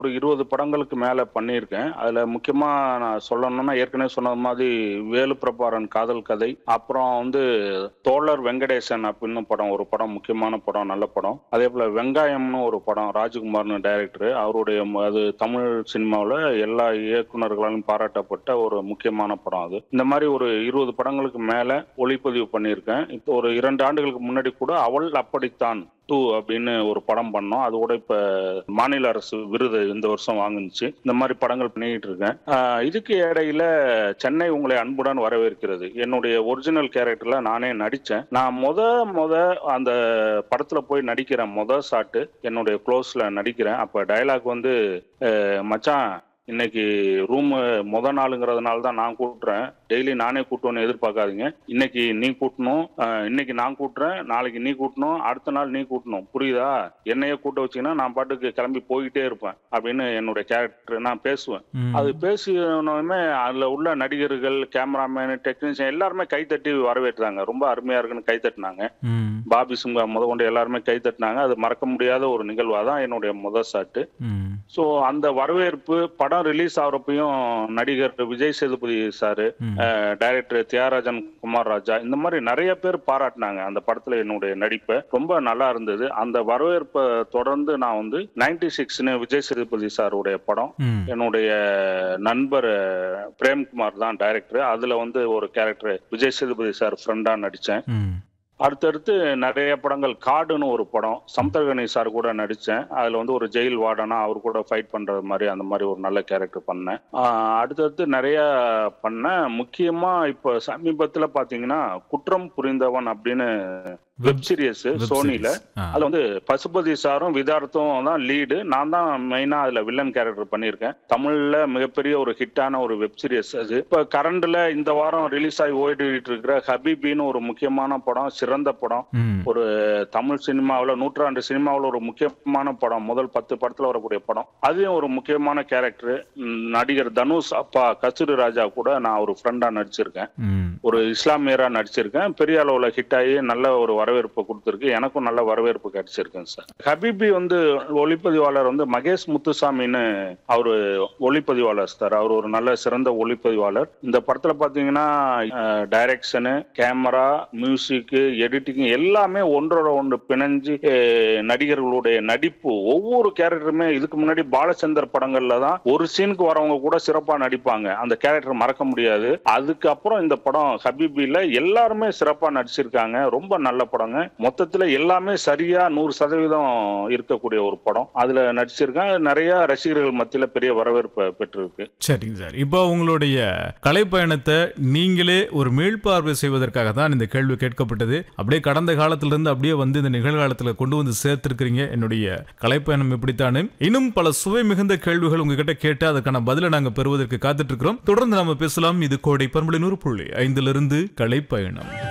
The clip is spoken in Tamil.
ஒரு இருபது படங்களுக்கு மேல பண்ணியிருக்கேன் அதுல முக்கியமா நான் சொல்லணும்னா ஏற்கனவே சொன்ன மாதிரி வேலு பிரபாரன் காதல் கதை அப்புறம் வந்து தோழர் வெங்கடேசன் அப்படின்னு படம் ஒரு படம் முக்கியமான படம் நல்ல படம் அதே போல வெங்காயம்னு ஒரு படம் ராஜ்குமார்னு டைரக்டர் அவருடைய ம- அது தமிழ் சினிமாவில் எல்லா இயக்குனர்களாலும் பாராட்டப்பட்ட ஒரு முக்கியமான படம் அது இந்த மாதிரி ஒரு இருபது படங்களுக்கு மேல ஒளிப்பதிவு பண்ணியிருக்கேன் இப்போ ஒரு இரண்டு ஆண்டுகளுக்கு முன்னாடி கூட அவள் அப்படித்தான் டூ அப்படின்னு ஒரு படம் பண்ணோம் அது கூட இப்ப மாநில அரசு விருது இந்த வருஷம் வாங்குனுச்சு இந்த மாதிரி படங்கள் பண்ணிக்கிட்டு இருக்கேன் ஆஹ் இதுக்கு இடையில சென்னை உங்களை அன்புடன் வரவேற்கிறது என்னுடைய ஒரிஜினல் கேரக்டர்ல நானே நடிச்சேன் நான் முத முத அந்த படத்துல போய் நடிக்கிறேன் முத ஷாட்டு என்னுடைய க்ளோஸ்ல நடிக்கிறேன் அப்ப டயலாக் வந்து அஹ், மச்சான் இன்னைக்கு ரூம் முத நாளுங்கிறதுனால தான் நான் கூட்டுறேன் டெய்லி நானே கூட்டுவேன்னு எதிர்பார்க்காதீங்க இன்னைக்கு நீ கூட்டணும் அஹ், இன்னைக்கு நான் கூட்டுறேன் நாளைக்கு நீ கூட்டணும் அடுத்த நாள் நீ கூட்டணும் புரியுதா என்னையே கூட்ட வச்சீங்கன்னா நான் பாட்டுக்கு கிளம்பி போயிட்டே இருப்பேன் அப்படின்னு என்னுடைய கேரக்டர் நான் பேசுவேன் ம். அது பேசினோமே அதுல உள்ள நடிகர்கள் கேமராமேன் டெக்னீஷியன் எல்லாருமே கைத்தட்டி வரவேற்றாங்க ரொம்ப அருமையா இருக்குன்னு கைத்தட்டினாங்க ம். பாபி சிம்கா முத கொண்டு எல்லாருமே கைத்தட்டினாங்க அது மறக்க முடியாத ஒரு நிகழ்வா தான் என்னுடைய முத ஷாட்டு ம். ஸோ அந்த வரவேற்பு படம் ரிலீஸ் ஆகுறப்பையும் நடிகர் விஜய் சேதுபதி சாரு ம். டைரக்டர் தியாகராஜன் குமார் ராஜா இந்த மாதிரி நிறைய பேர் பாராட்டினாங்க அந்த படத்துல என்னுடைய நடிப்பை ரொம்ப நல்லா இருந்தது அந்த வரவேற்பை தொடர்ந்து நான் வந்து நைன்டி சிக்ஸ்னு விஜய் சேதுபதி சாருடைய படம் ம். என்னுடைய நண்பர் அஹ், பிரேம்குமார் தான் டைரக்டர் அதுல வந்து ஒரு கேரக்டர் விஜய் சேதுபதி சார் ஃப்ரெண்டா நடிச்சேன் ம். அடுத்தடுத்து நிறைய படங்கள் காடுன்னு ஒரு படம் சமுத்திரகணி சார் கூட நடிச்சேன் அதுல வந்து ஒரு ஜெயில் வார்டனா அவர் கூட ஃபைட் பண்றது மாதிரி அந்த மாதிரி ஒரு நல்ல கேரக்டர் பண்ணேன் ஆஹ் அடுத்தடுத்து நிறைய பண்ணேன் முக்கியமா இப்போ சமீபத்துல பாத்தீங்கன்னா குற்றம் புரிந்தவன் அப்படின்னு வெப் சீரிஸ் Web சோனில series. ஆ. அதுல வந்து பசுபதி சாரும் விதார்த்தும் தான் லீடு நான் தான் மெயினா அதுல வில்லன் கேரக்டர் பண்ணியிருக்கேன் தமிழ்ல மிகப்பெரிய ஒரு ஹிட்டான ஒரு வெப் சீரிஸ் அது இப்ப கரண்ட்ல இந்த வாரம் ரிலீஸ் ஆகி ஓடிட்டு இருக்கிற ஹபீபின்னு ஒரு முக்கியமான படம் சிறந்த படம் ம். ஒரு தமிழ் சினிமாவில் நூற்றாண்டு சினிமாவில் ஒரு முக்கியமான படம் முதல் பத்து படத்துல வரக்கூடிய படம் அதுவும் ஒரு முக்கியமான கேரக்டர் நடிகர் தனுஷ் அப்பா கஸ்தூரி ராஜா கூட நான் ஒரு ஃப்ரெண்டா நடிச்சிருக்கேன் ம். ஒரு இஸ்லாமியரா நடிச்சிருக்கேன் பெரிய அளவுல ஹிட் ஆகி நல்ல ஒரு வரவேற்பு கொடுத்துருக்கு எனக்கும் நல்ல வரவேற்பு கிடைச்சிருக்குங்க சார் ஹபீபி வந்து ஒளிப்பதிவாளர் வந்து மகேஷ் முத்துசாமின்னு அவரு ஒளிப்பதிவாளர் சார் அவர் ஒரு நல்ல சிறந்த ஒளிப்பதிவாளர் இந்த படத்துல பாத்தீங்கன்னா டைரக்ஷனு கேமரா மியூசிக் எடிட்டிங் எல்லாமே ஒன்றோட ஒன்று பிணைஞ்சு அஹ், நடிகர்களுடைய நடிப்பு ஒவ்வொரு கேரக்டருமே இதுக்கு முன்னாடி பாலச்சந்தர் படங்கள்ல தான் ஒரு சீனுக்கு வரவங்க கூட சிறப்பா நடிப்பாங்க அந்த கேரக்டர் மறக்க முடியாது அதுக்கப்புறம் இந்த படம் ஹபீபில எல்லாருமே சிறப்பா நடிச்சிருக்காங்க ரொம்ப நல்ல படங்க மொத்தத்துல எல்லாமே சரியா நூறு சதவீதம் இருக்கக்கூடிய ஒரு படம் அதுல நடிச்சிருக்கேன் நிறைய ரசிகர்கள் மத்தியில பெரிய வரவேற்பை பெற்றிருக்கு சரிங்க சார் இப்போ உங்களுடைய கலைப்பயணத்தை நீங்களே ஒரு மீள்பார்வை செய்வதற்காக தான் இந்த கேள்வி கேட்கப்பட்டது அப்படியே கடந்த காலத்திலிருந்து அப்படியே வந்து இந்த நிகழ்காலத்தில் கொண்டு வந்து சேர்த்திருக்கிறீங்க என்னுடைய கலைப்பயணம் இப்படித்தானே இன்னும் பல சுவை மிகுந்த கேள்விகள் உங்ககிட்ட கேட்டு அதுக்கான பதிலை நாங்கள் பெறுவதற்கு காத்துட்டு இருக்கிறோம் தொடர்ந்து நாம பேசலாம் இது கோடை பண்புலை நூறு புள்ளி ஐந்திலிருந்து கலைப்பயணம்